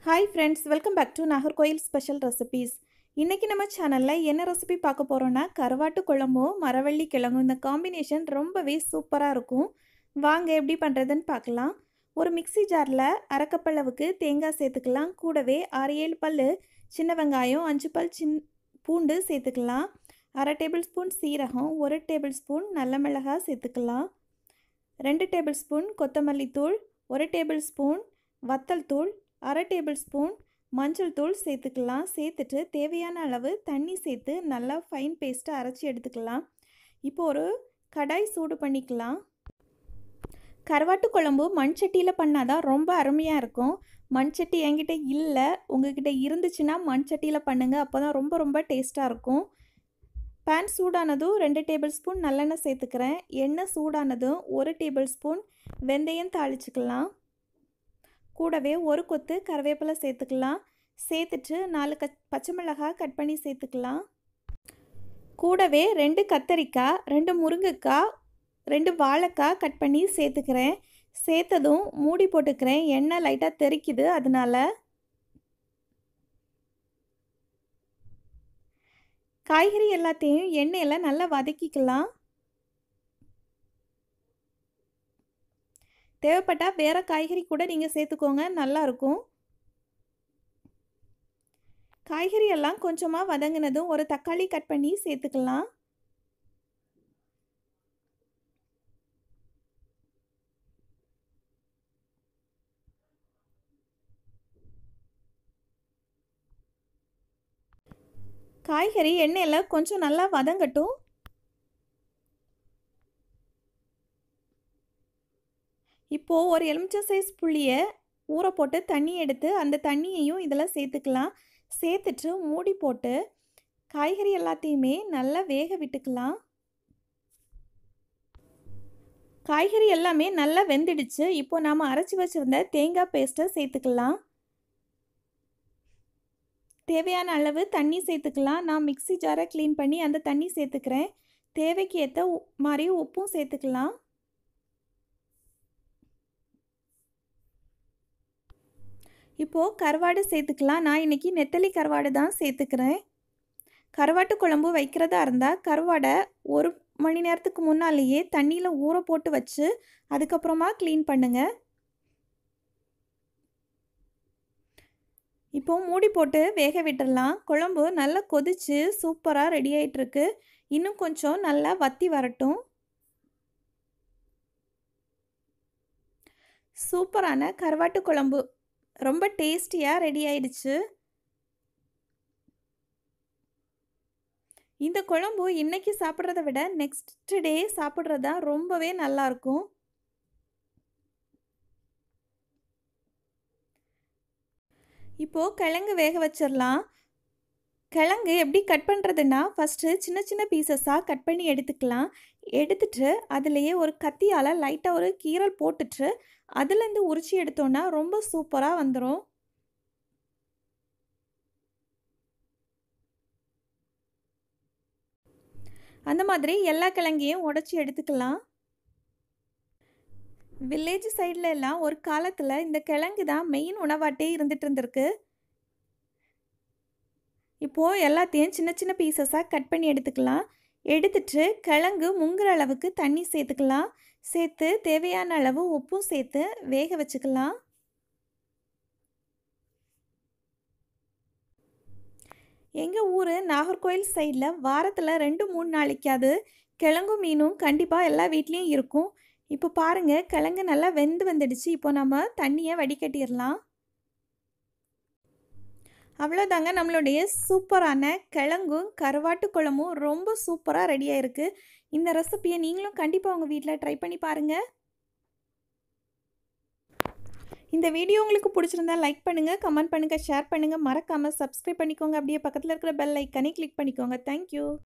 hi friends welcome back to Nagercoil special recipes இன்றைக்கி நம்ம சேனலில் என்ன ரெசிபி பார்க்க போகிறோன்னா கருவாட்டு குழம்பும் மரவள்ளி கிழங்கும் இந்த காம்பினேஷன் ரொம்பவே சூப்பராக இருக்கும் வாங்க எப்படி பண்ணுறதுன்னு பார்க்கலாம் ஒரு மிக்ஸி ஜாரில் அரைக்கப்பளவுக்கு தேங்காய் சேர்த்துக்கலாம் கூடவே ஆறு ஏழு பல் சின்ன வெங்காயம் அஞ்சு பல் சின் பூண்டு சேர்த்துக்கலாம் அரை டேபிள் ஸ்பூன் சீரகம் ஒரு டேபிள் ஸ்பூன் நல்ல மிளகாய் சேர்த்துக்கலாம் ரெண்டு டேபிள் ஸ்பூன் கொத்தமல்லி தூள் ஒரு டேபிள் ஸ்பூன் வத்தல் தூள் அரை டேபிள் ஸ்பூன் மஞ்சள் தூள் சேர்த்துக்கலாம் சேர்த்துட்டு தேவையான அளவு தண்ணி சேர்த்து நல்லா ஃபைன் பேஸ்ட்டை அரைச்சி எடுத்துக்கலாம் இப்போ ஒரு கடாய் சூடு பண்ணிக்கலாம் கருவாட்டு குழம்பு மண் சட்டியில் பண்ணாதான் ரொம்ப அருமையாக இருக்கும் மண் சட்டி என்கிட்ட இல்லை உங்ககிட்ட இருந்துச்சுன்னா மண் சட்டியில் பண்ணுங்கள் அப்போ தான் ரொம்ப ரொம்ப டேஸ்ட்டாக இருக்கும் பேன் சூடானதும் ரெண்டு டேபிள் ஸ்பூன் நல்லெண்ணெய் சேர்த்துக்கிறேன் எண்ணெய் சூடானதும் ஒரு டேபிள் ஸ்பூன் வெந்தயம் தாளிச்சுக்கலாம் கூடவே ஒரு கொத்து கருவேப்பிலை சேர்த்துக்கலாம் சேர்த்துட்டு நாலு கச் பச்சை மிளகாய் கட் பண்ணி சேர்த்துக்கலாம் கூடவே ரெண்டு கத்தரிக்காய் ரெண்டு முருங்கைக்காய் ரெண்டு வாழைக்காய் கட் பண்ணி சேர்த்துக்கிறேன் சேர்த்ததும் மூடி போட்டுக்கிறேன் எண்ணெய் லைட்டாக தெறிக்குது அதனால காய்கறி எல்லாத்தையும் எண்ணெயில் நல்லா வதக்கிக்கலாம் தேவைப்பட்டால் வேறு காய்கறி கூட நீங்கள் சேர்த்துக்கோங்க நல்லாயிருக்கும் காய்கறி எல்லாம் கொஞ்சமாக வதங்கினதும் ஒரு தக்காளி கட் பண்ணி சேர்த்துக்கலாம் காய்கறி எண்ணெயில் கொஞ்சம் நல்லா வதங்கட்டும் இப்போது ஒரு எலுமிச்சை சைஸ் புளியை ஊற போட்டு தண்ணி எடுத்து அந்த தண்ணியையும் இதில் சேர்த்துக்கலாம் சேர்த்துட்டு மூடி போட்டு காய்கறி எல்லாத்தையுமே நல்லா வேக விட்டுக்கலாம் காய்கறி எல்லாமே நல்லா வெந்துடுச்சு இப்போ நாம் அரைச்சி வச்சுருந்த தேங்காய் பேஸ்ட்டை சேர்த்துக்கலாம் தேவையான அளவு தண்ணி சேர்த்துக்கலாம் நான் மிக்சி ஜாரை க்ளீன் பண்ணி அந்த தண்ணி சேர்த்துக்கிறேன் தேவைக்கு ஏற்ற மாதிரி உப்பும் சேர்த்துக்கலாம் இப்போது கருவாடு சேர்த்துக்கலாம் நான் இன்றைக்கி நெத்தலி கருவாடு தான் சேர்த்துக்கிறேன் கருவாட்டு குழம்பு வைக்கிறதா இருந்தால் கருவாடை ஒரு மணி நேரத்துக்கு முன்னாலேயே தண்ணியில் ஊற போட்டு வச்சு அதுக்கப்புறமா க்ளீன் பண்ணுங்கள் இப்போ மூடி போட்டு வேக விட்டுடலாம் குழம்பு நல்லா கொதித்து சூப்பராக ரெடி ஆகிட்டுருக்கு இன்னும் கொஞ்சம் நல்லா வத்தி வரட்டும் சூப்பரான கருவாட்டு குழம்பு ரொம்ப டேஸ்டியாக ரெடி ஆயிடுச்சு இந்த குழம்பு இன்றைக்கி சாப்பிட்றத விட நெக்ஸ்ட் டே சாப்பிட்றது தான் ரொம்பவே நல்லாயிருக்கும் இப்போது கிழங்கு வேக வச்சிடலாம் கிழங்கு எப்படி கட் பண்ணுறதுன்னா ஃபஸ்ட்டு சின்ன சின்ன பீசஸாக கட் பண்ணி எடுத்துக்கலாம் எடுத்துட்டு அதுலேயே ஒரு கத்தியால் லைட்டாக ஒரு கீரல் போட்டுட்டு அதுலேருந்து உரிச்சி எடுத்தோன்னா ரொம்ப சூப்பராக வந்துடும் அந்த மாதிரி எல்லா கிழங்கையும் உடச்சி எடுத்துக்கலாம் வில்லேஜ் சைடில் எல்லாம் ஒரு காலத்தில் இந்த கிழங்கு தான் மெயின் உணவாட்டே இருந்துட்டு இருந்திருக்கு இப்போது எல்லாத்தையும் சின்ன சின்ன பீசஸாக கட் பண்ணி எடுத்துக்கலாம் எடுத்துட்டு கிழங்கு முங்குற அளவுக்கு தண்ணி சேர்த்துக்கலாம் சேர்த்து தேவையான அளவு உப்பும் சேர்த்து வேக வச்சுக்கலாம் எங்கள் ஊர் நாகர்கோயில் சைடில் வாரத்தில் ரெண்டு மூணு நாளைக்காவது கிழங்கும் மீனும் கண்டிப்பாக எல்லா வீட்லேயும் இருக்கும் இப்போ பாருங்கள் கிழங்கு நல்லா வெந்து வந்துடுச்சு இப்போ நம்ம தண்ணியை வடிகட்டிடலாம் அவ்வளோதாங்க நம்மளுடைய சூப்பரான கிழங்கும் கருவாட்டு குழம்பும் ரொம்ப சூப்பராக ரெடியாக இருக்குது இந்த ரெசிப்பியை நீங்களும் கண்டிப்பாக உங்கள் வீட்டில் ட்ரை பண்ணி பாருங்கள் இந்த வீடியோ உங்களுக்கு பிடிச்சிருந்தா லைக் பண்ணுங்கள் கமெண்ட் பண்ணுங்கள் ஷேர் பண்ணுங்கள் மறக்காமல் சப்ஸ்கிரைப் பண்ணிக்கோங்க அப்படியே பக்கத்தில் இருக்கிற பெல் ஐக்கனை கிளிக் பண்ணிக்கோங்க தேங்க்யூ